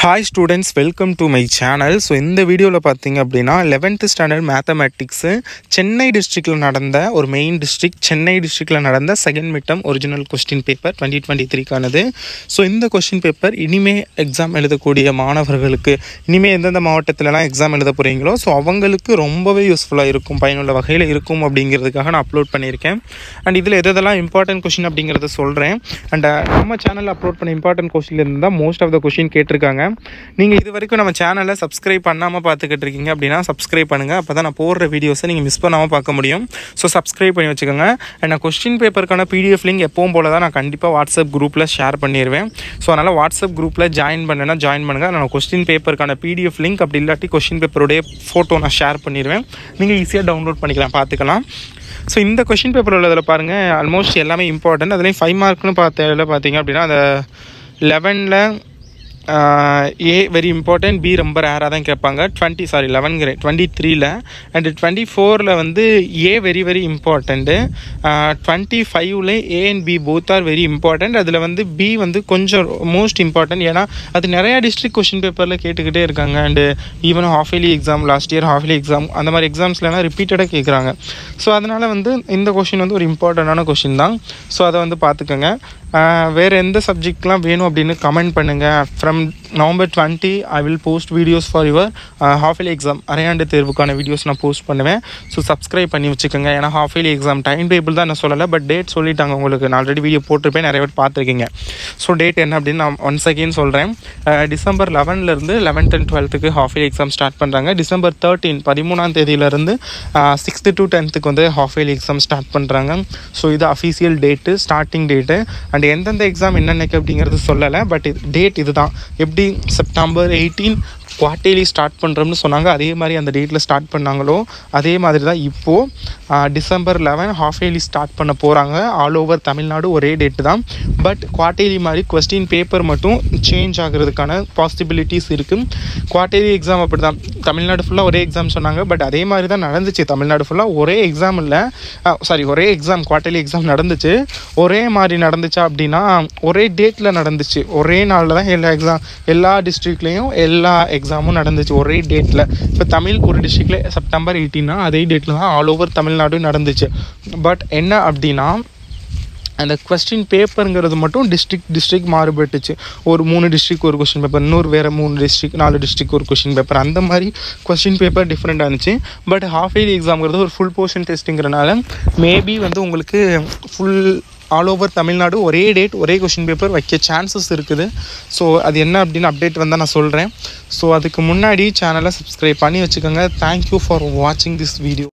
hi students welcome to my channel so இந்த வீடியோவில் பார்த்தீங்க அப்படின்னா லெவன்த்து ஸ்டாண்டர்ட் மேத்தமேட்டிக்ஸு சென்னை டிஸ்ட்ரிக்டில் நடந்த ஒரு மெயின் டிஸ்ட்ரிக்ட் சென்னை டிஸ்ட்ரிக்டில் நடந்த second midterm original question paper twenty twenty த்ரீக்கானது ஸோ இந்த கொஸ்டின் பேப்பர் இனிமே எக்ஸாம் எழுதக்கூடிய மாணவர்களுக்கு இனிமே எந்தெந்த மாவட்டத்திலலாம் எக்ஸாம் எழுத போகிறீங்களோ ஸோ அவங்களுக்கு ரொம்பவே யூஸ்ஃபுல்லாக இருக்கும் பயனுள்ள வகையில் இருக்கும் அப்படிங்கிறதுக்காக நான் அப்லோட் பண்ணியிருக்கேன் அண்ட் இதில் எது எதெல்லாம் இம்பார்ட்டன்ட் கொஷின் அப்படிங்கிறத சொல்கிறேன் அண்ட் நம்ம சேனலில் அப்லோட் பண்ண இம்பார்ட்டன்ட் கொஸ்டின்லேருந்து தான் மோஸ்ட் ஆஃப் த கொஷின் கேட்டிருக்காங்க நீங்கள் இது வரைக்கும் நம்ம சேனலை சப்ஸ்கிரைப் பண்ணாமல் பார்த்துக்கிட்டு இருக்கீங்க அப்படின்னா சப்ஸ்கிரைப் பண்ணுங்கள் அப்போ தான் நான் போடுற வீடியோஸை நீங்கள் மிஸ் பண்ணாமல் பார்க்க முடியும் ஸோ சப்ஸ்கிரைப் பண்ணி வச்சுக்கோங்க அண்ட் நான் கொஸ்டின் பேப்பருக்கான பிடிஎஃப் லிங்க் எப்பவும் போல தான் நான் கண்டிப்பாக வாட்ஸ்அப் குரூப்பில் ஷேர் பண்ணிடுவேன் ஸோ அதனால் வாட்ஸ்அப் குரூப்பில் ஜாயின் பண்ணேன்னா ஜாயின் பண்ணுங்கள் நான் கொஸ்டின் பேப்பருக்கான பிடிஎஃப் லிங்க் அப்படி இல்லாட்டி கொஸ்டின் பேப்பருடைய ஃபோட்டோ நான் ஷேர் பண்ணிடுவேன் நீங்கள் ஈஸியாக டவுன்லோட் பண்ணிக்கலாம் பார்த்துக்கலாம் ஸோ இந்த கொஷின் பேப்பர் உள்ளதில் பாருங்கள் ஆல்மோஸ்ட் எல்லாமே இம்பார்ட்டன்ட் அதுலேயும் ஃபைவ் மார்க்னு பார்த்ததில் பார்த்தீங்க அப்படின்னா அந்த லெவனில் ஏ வெரி இம்பார்ட்டன்ட் பி ரொம்ப ரேராக தான் கேட்பாங்க டுவெண்ட்டி சாரி லெவன்கிற டுவெண்ட்டி த்ரீல அண்டு டுவெண்ட்டி ஃபோரில் வந்து A very very important twenty ஃபைவ்ல A and B both are very important அதில் வந்து பி வந்து கொஞ்சம் மோஸ்ட் இம்பார்ட்டன்ட் ஏன்னா அது நிறையா டிஸ்ட்ரிக்ட் கொஷின் பேப்பரில் கேட்டுக்கிட்டே இருக்காங்க and even half yearly exam last year half yearly exam அந்த மாதிரி எக்ஸாம்ஸ்லாம் ரிப்பீட்டடாக கேட்குறாங்க ஸோ அதனால் வந்து இந்த கொஷின் வந்து ஒரு இம்பார்ட்டண்ட்டான கொஷின் தான் ஸோ அதை வந்து பார்த்துக்கோங்க வேறு எந்த சப்ஜெக்ட்லாம் வேணும் அப்படின்னு கமெண்ட் பண்ணுங்கள் from November twenty I will post videos for your half yearly exam அரையாண்டு தேர்வுக்கான வீடியோஸ் நான் போஸ்ட் பண்ணுவேன் ஸோ சப்ஸ்கிரைப் பண்ணி வச்சுக்கோங்க ஏன்னா half yearly exam time table தான் நான் சொல்லலை பட் டேட் சொல்லிட்டாங்க உங்களுக்கு நான் ஆல்ரெடி வீடியோ போட்டிருப்பேன் நிறைய பேர் பார்த்துருக்கீங்க ஸோ டேட் என்ன அப்படின்னு நான் ஒன்ஸ் அகெயின் சொல்கிறேன் டிசம்பர் லெவன்லேருந்து லெவன்த் அண்ட் டுவெல்த்துக்கு ஹாஃப் இயர்லி எக்ஸாம் ஸ்டார்ட் பண்ணுறாங்க டிசம்பர் தேர்ட்டீன் பதிமூணாம் தேதியிலேருந்து சிக்ஸ்த்து டு டென்த்துக்கு வந்து ஹாஃப் இயர்லி எக்ஸாம் ஸ்டார்ட் பண்ணுறாங்க ஸோ இது official date starting date and எந்தெந்த எக்ஸாம் என்னென்னக்கு அப்படிங்கிறது சொல்லலை பட் டேட் இதுதான் எப்படி செப்டம்பர் எயிட்டீன் குவார்டர்லி ஸ்டார்ட் பண்ணுறோம்னு சொன்னாங்க அதே மாதிரி அந்த டேட்டில் ஸ்டார்ட் பண்ணாங்களோ அதே மாதிரி தான் இப்போது December eleven half yearly start பண்ண போகிறாங்க ஆல் ஓவர் தமிழ்நாடு ஒரே டேட்டு தான் பட் குவார்டர்லி மாதிரி கொஸ்டின் பேப்பர் மட்டும் சேஞ்ச் ஆகிறதுக்கான பாசிபிலிட்டிஸ் இருக்குது குவார்டர்லி எக்ஸாம் அப்படி தான் தமிழ்நாடு ஃபுல்லாக ஒரே எக்ஸாம் சொன்னாங்க பட் அதே மாதிரி தான் நடந்துச்சு தமிழ்நாடு ஃபுல்லாக ஒரே எக்ஸாம் இல்லை சாரி ஒரே எக்ஸாம் குவார்டர்லி எக்ஸாம் நடந்துச்சு ஒரே மாதிரி நடந்துச்சா அப்படின்னா ஒரே டேட்டில் நடந்துச்சு ஒரே நாளில் தான் எல்லா எக்ஸாம் எல்லா டிஸ்ட்ரிக்ட்லேயும் எல்லா எக்ஸாமும் நடந்துச்சு ஒரே டேட்டில் இப்போ தமிழ் ஒரு டிஸ்ட்ரிக்டில் செப்டம்பர் எயிட்டீன்னா அதே டேட்டில் தான் ஆல் ஓவர் தமிழ்நாடு நடந்துச்சு பட் என்ன அப்படின்னா அந்த கொஸ்டின் பேப்பருங்கிறது மட்டும் டிஸ்ட்ரிக்ட் டிஸ்ட்ரிக்ட் மாறுபட்டுச்சு ஒரு மூணு டிஸ்ட்ரிக் ஒரு கொஸ்டின் பேப்பர் இன்னொரு வேறு மூணு டிஸ்ட்ரிக் நாலு டிஸ்ட்ரிக் ஒரு கொஸ்டின் பேப்பர் அந்த மாதிரி கொஸ்டின் பேப்பர் டிஃப்ரெண்ட்டாக இருந்துச்சு பட் ஹாஃப் இயர்லி எக்ஸாம்ங்கிறது ஒரு ஃபுல் போர்ஷன் டெஸ்ட்டுங்கிறனால மேபி வந்து உங்களுக்கு ஃபுல் ஆல் ஓவர் தமிழ்நாடு ஒரே டேட் ஒரே கொஷின் பேப்பர் வைக்க சான்சஸ் இருக்குது ஸோ அது என்ன அப்படின்னு அப்டேட் வந்தால் நான் சொல்கிறேன் ஸோ அதுக்கு முன்னாடி சேனலை சப்ஸ்கிரைப் பண்ணி வச்சுக்கோங்க தேங்க்யூ ஃபார் வாட்சிங் திஸ் வீடியோ